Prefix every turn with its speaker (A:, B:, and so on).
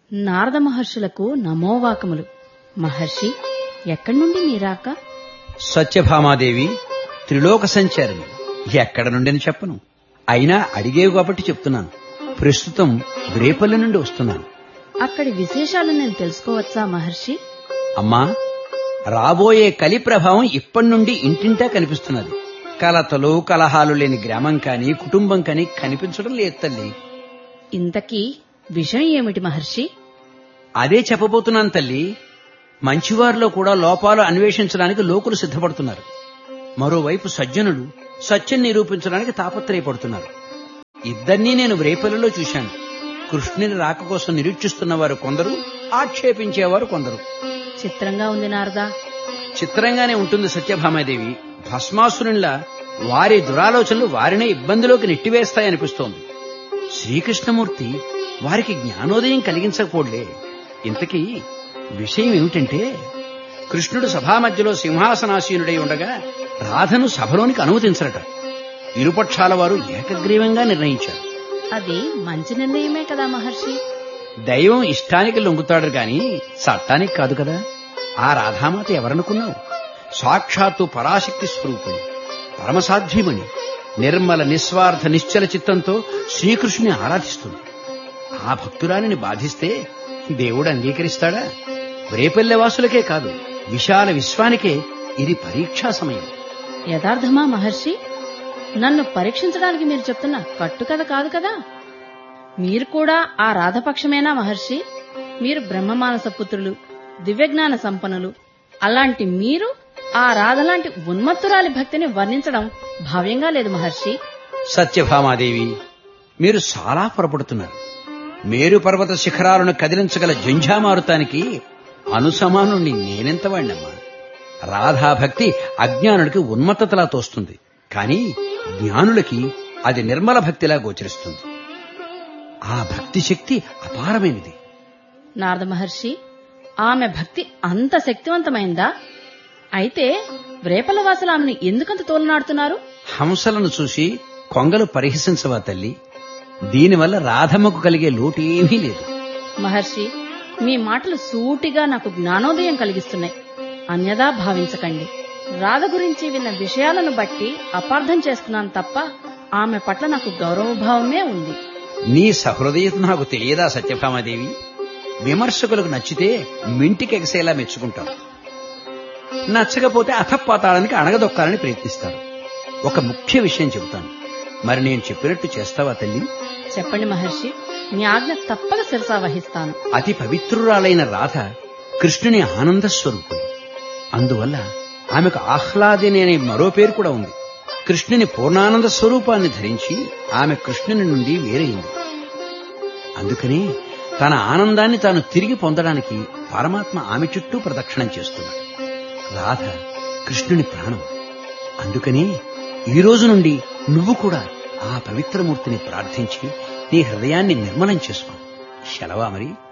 A: నారద మహర్షులకు నమోవాకములు మహర్షి ఎక్కడి నుండి మీరాక
B: సత్యభామాదేవి త్రిలోక సంచారిణి ఎక్కడ నుండని చెప్పను అయినా అడిగేవి కాబట్టి చెప్తున్నాను ప్రస్తుతం రేపల్లి నుండి వస్తున్నాను
A: అక్కడి విశేషాలు నేను తెలుసుకోవచ్చా మహర్షి
B: అమ్మా రాబోయే కలి ప్రభావం ఇప్పటి నుండి ఇంటింటా కనిపిస్తున్నది కలతలు కలహాలు లేని గ్రామం కాని కుటుంబం కాని కనిపించడం లేదు తల్లి
A: ఇంతకీ విషయం ఏమిటి మహర్షి
B: అదే చెప్పబోతున్నాను తల్లి మంచివారిలో కూడా లోపాలు అన్వేషించడానికి లోకులు సిద్ధపడుతున్నారు మరోవైపు సజ్జనులు సత్యం నిరూపించడానికి తాపత్రయపడుతున్నారు ఇద్దరినీ నేను రేపల్లిలో చూశాను కృష్ణుని రాక కోసం నిరీక్షిస్తున్న వారు కొందరు ఆక్షేపించేవారు కొందరు
A: చిత్రంగా ఉంది నారదా
B: చిత్రంగానే ఉంటుంది సత్యభామాదేవి భస్మాసురునిలా వారి దురాలోచనలు వారినే ఇబ్బందిలోకి నెట్టివేస్తాయనిపిస్తోంది శ్రీకృష్ణమూర్తి వారికి జ్ఞానోదయం కలిగించకపోలే ఇంతకీ విషయం ఏమిటంటే కృష్ణుడు సభా మధ్యలో సింహాసనాసీనుడై ఉండగా రాధను సభలోనికి అనుమతించరట ఇరుపక్షాల వారు ఏకగ్రీవంగా నిర్ణయించారు
A: అది మంచి నిర్ణయమే కదా మహర్షి
B: దైవం ఇష్టానికి లొంగుతాడు గాని చట్టానికి కాదు కదా ఆ రాధామాత ఎవరనుకున్నావు సాక్షాత్తు పరాశక్తి స్వరూపుని పరమసాధ్యమని నిర్మల నిస్వార్థ నిశ్చల చిత్తంతో శ్రీకృష్ణుని ఆరాధిస్తుంది ఆ భక్తురాలిని బాధిస్తే దేవుడు అంగీకరిస్తాడా రేపల్లెవాసులకే కాదు విశాల విశ్వానికే ఇది పరీక్షా సమయం
A: యథార్థమా మహర్షి నన్ను పరీక్షించడానికి మీరు చెప్తున్న కట్టుకథ కాదు కదా మీరు కూడా ఆ రాధపక్షమేనా మహర్షి మీరు బ్రహ్మమానస పుత్రులు దివ్యజ్ఞాన సంపన్నులు అలాంటి మీరు ఆ రాధలాంటి ఉన్మత్తురాలి భక్తిని వర్ణించడం భావ్యంగా లేదు మహర్షి
B: సత్యభామాదేవి మీరు చాలా పొరపడుతున్నారు మేరు పర్వత శిఖరాలను కదిలించగల జంఝామారుతానికి అనుసమానుణ్ణి నేనెంత వాణ్ణమ్మా రాధాభక్తి అజ్ఞానుడికి ఉన్మత్తతలా తోస్తుంది కాని జ్ఞానులకి అది నిర్మల భక్తిలా గోచరిస్తుంది ఆ భక్తి శక్తి అపారమైనది
A: నారద మహర్షి ఆమె భక్తి అంత శక్తివంతమైందా అయితే వ్రేపలవాసులు ఆమెను ఎందుకంత తోలనాడుతున్నారు
B: హంసలను చూసి కొంగలు పరిహసించవా తల్లి దీనివల్ల రాధమ్మకు కలిగే లోటేమీ లేదు
A: మహర్షి మీ మాటలు సూటిగా నాకు జ్ఞానోదయం కలిగిస్తున్నాయి అన్యదా భావించకండి రాధ గురించి విన్న విషయాలను బట్టి అపార్థం చేస్తున్నాను తప్ప ఆమె పట్ల నాకు గౌరవభావమే ఉంది
B: నీ సహృదయత నాకు తెలియదా సత్యభామాదేవి విమర్శకులకు నచ్చితే మింటికెగసేలా మెచ్చుకుంటారు నచ్చకపోతే అథపాతాళానికి అణగదొక్కాలని ప్రయత్నిస్తారు ఒక ముఖ్య విషయం చెబుతాను మరి నేను చెప్పినట్టు చేస్తావా తల్లి
A: చెప్పండి మహర్షి మీ ఆజ్ఞ తప్పక శిరసా వహిస్తాను
B: అతి పవిత్రురాలైన రాధ కృష్ణుని ఆనంద స్వరూపుడు అందువల్ల ఆమెకు ఆహ్లాదిని అనే మరో పేరు కూడా ఉంది కృష్ణుని పూర్ణానంద స్వరూపాన్ని ధరించి ఆమె కృష్ణుని నుండి వేరైంది అందుకనే తన ఆనందాన్ని తాను తిరిగి పొందడానికి పరమాత్మ ఆమె చుట్టూ ప్రదక్షిణం చేస్తున్నాడు రాధ కృష్ణుని ప్రాణం అందుకనే ఈ రోజు నుండి నువ్వు కూడా ఆ పవిత్రమూర్తిని ప్రార్థించి నీ హృదయాన్ని నిర్మలం చేసుకో సెలవా మరి